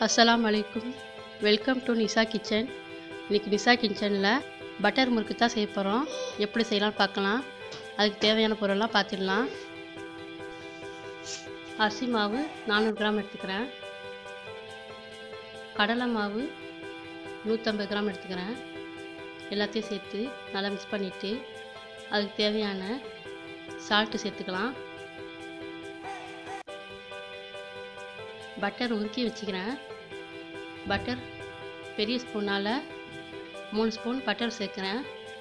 அஸ்ஸலாமு அலைக்கும் welcome to Nisha kitchen இன்றைக்கி நிசா கிச்சனில் பட்டர் முறுக்கு தான் செய்ய போகிறோம் எப்படி செய்யலாம்னு பார்க்கலாம் அதுக்கு தேவையான பொருள்லாம் பார்த்துடலாம் அரிசி மாவு நானூறு கிராம் எடுத்துக்கிறேன் கடலை மாவு நூற்றம்பது கிராம் எடுத்துக்கிறேன் எல்லாத்தையும் சேர்த்து நல்லா மிக்ஸ் பண்ணிவிட்டு அதுக்கு தேவையான சால்ட்டு சேர்த்துக்கலாம் பட்டர் உருக்கி வச்சுக்கிறேன் பட்டர் பெரிய ஸ்பூனால் மூணு ஸ்பூன் பட்டர் சேர்க்குறேன்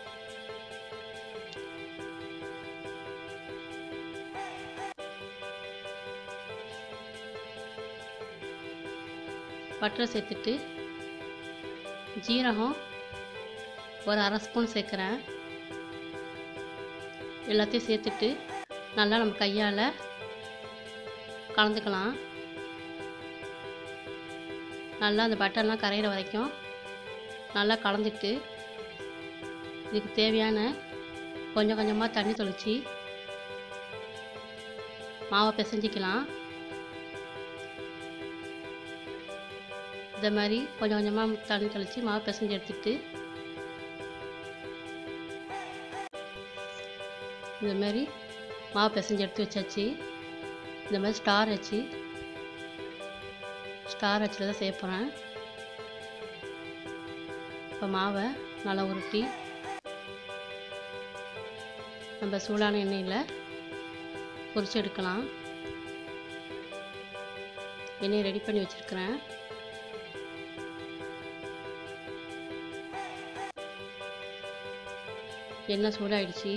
பட்டர் சேர்த்துட்டு ஜீரகம் ஒரு அரை ஸ்பூன் சேர்க்குறேன் எல்லாத்தையும் சேர்த்துட்டு நல்லா நம்ம கையால் கலந்துக்கலாம் நல்லா அந்த பட்டர்லாம் கரையிற வரைக்கும் நல்லா கலந்துட்டு இதுக்கு தேவையான கொஞ்சம் கொஞ்சமாக தண்ணி தொளிச்சு மாவை பிசைஞ்சிக்கலாம் இந்த மாதிரி கொஞ்சம் கொஞ்சமாக தண்ணி தெளித்து மாவை பிசைஞ்சு எடுத்துக்கிட்டு இந்த மாதிரி மாவு பிசைஞ்சு எடுத்து வச்சாச்சு இந்த மாதிரி ஸ்டார் வச்சு ஸ்டார் வச்சில் தான் செய்ய போகிறேன் இப்போ மாவை நல்லா உருட்டி நம்ம சூடான எண்ணெயில் பொரிச்சு எடுக்கலாம் எண்ணெயை ரெடி பண்ணி வச்சுருக்கிறேன் எண்ணெய் சூடாயிடுச்சு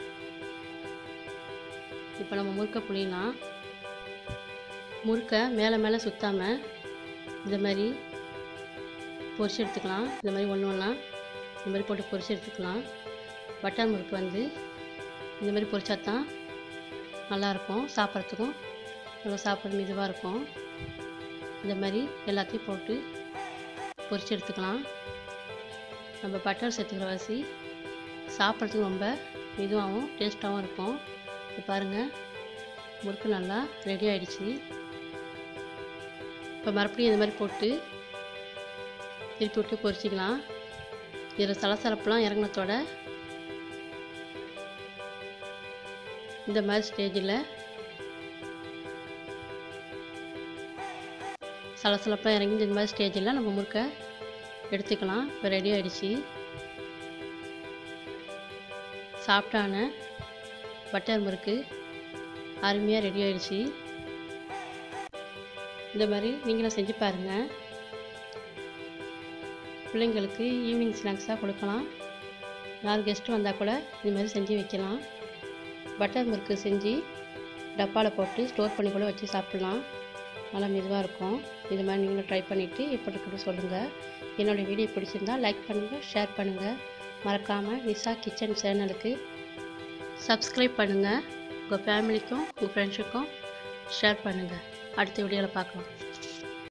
இப்போ நம்ம முறுக்கை புளியலாம் முறுக்கை மேலே மேலே சுற்றாமல் இந்த மாதிரி பொரிச்சு எடுத்துக்கலாம் இந்த மாதிரி ஒன்று ஒன்றா இந்த மாதிரி போட்டு பொரிச்சு எடுத்துக்கலாம் பட்டர் முறுக்கு வந்து இந்த மாதிரி பொரிச்சா தான் நல்லாயிருக்கும் சாப்பிட்றதுக்கும் நல்லா சாப்பிட்றது மெதுவாக இருக்கும் இந்த மாதிரி எல்லாத்தையும் போட்டு பொரிச்சு எடுத்துக்கலாம் நம்ம பட்டர் சேர்த்துக்கிற வாசி சாப்பிட்றதுக்கு ரொம்ப மெதுவாகவும் டேஸ்ட்டாகவும் இருக்கும் இப்போ பாருங்கள் முறுக்கு நல்லா ரெடி ஆகிடுச்சு இப்போ மறுபடியும் இந்த மாதிரி போட்டு திருப்பி விட்டு பொரிச்சிக்கலாம் இதில் சலசலப்புலாம் இறங்கினத்தோட இந்த மாதிரி ஸ்டேஜில் சலசலப்பாக இறங்கி இந்த மாதிரி ஸ்டேஜில் நம்ம முறுக்கை எடுத்துக்கலாம் இப்போ ரெடி ஆகிடுச்சு சாஃப்டான பட்டர் முறுக்கு அருமையாக ரெடி ஆகிடுச்சு இந்த மாதிரி நீங்களும் செஞ்சு பாருங்கள் பிள்ளைங்களுக்கு ஈவினிங் ஸ்நாக்ஸாக கொடுக்கலாம் யார் கெஸ்ட்டு வந்தால் கூட இது மாதிரி செஞ்சு வைக்கலாம் பட்டர் முறுக்கு செஞ்சு டப்பாவில் போட்டு ஸ்டோர் பண்ணி கூட வச்சு சாப்பிட்லாம் நல்லா மெதுவாக இருக்கும் இது மாதிரி நீங்களும் ட்ரை பண்ணிவிட்டு எப்படி இருக்குன்னு சொல்லுங்கள் என்னோடய வீடியோ பிடிச்சிருந்தா லைக் பண்ணுங்கள் ஷேர் பண்ணுங்கள் மறக்காமல் நிசா கிச்சன் சேனலுக்கு சப்ஸ்கிரைப் பண்ணுங்கள் உங்கள் ஃபேமிலிக்கும் உங்கள் ஃப்ரெண்ட்ஸுக்கும் ஷேர் பண்ணுங்கள் அடுத்த வீடியோவில் பார்க்கலாம்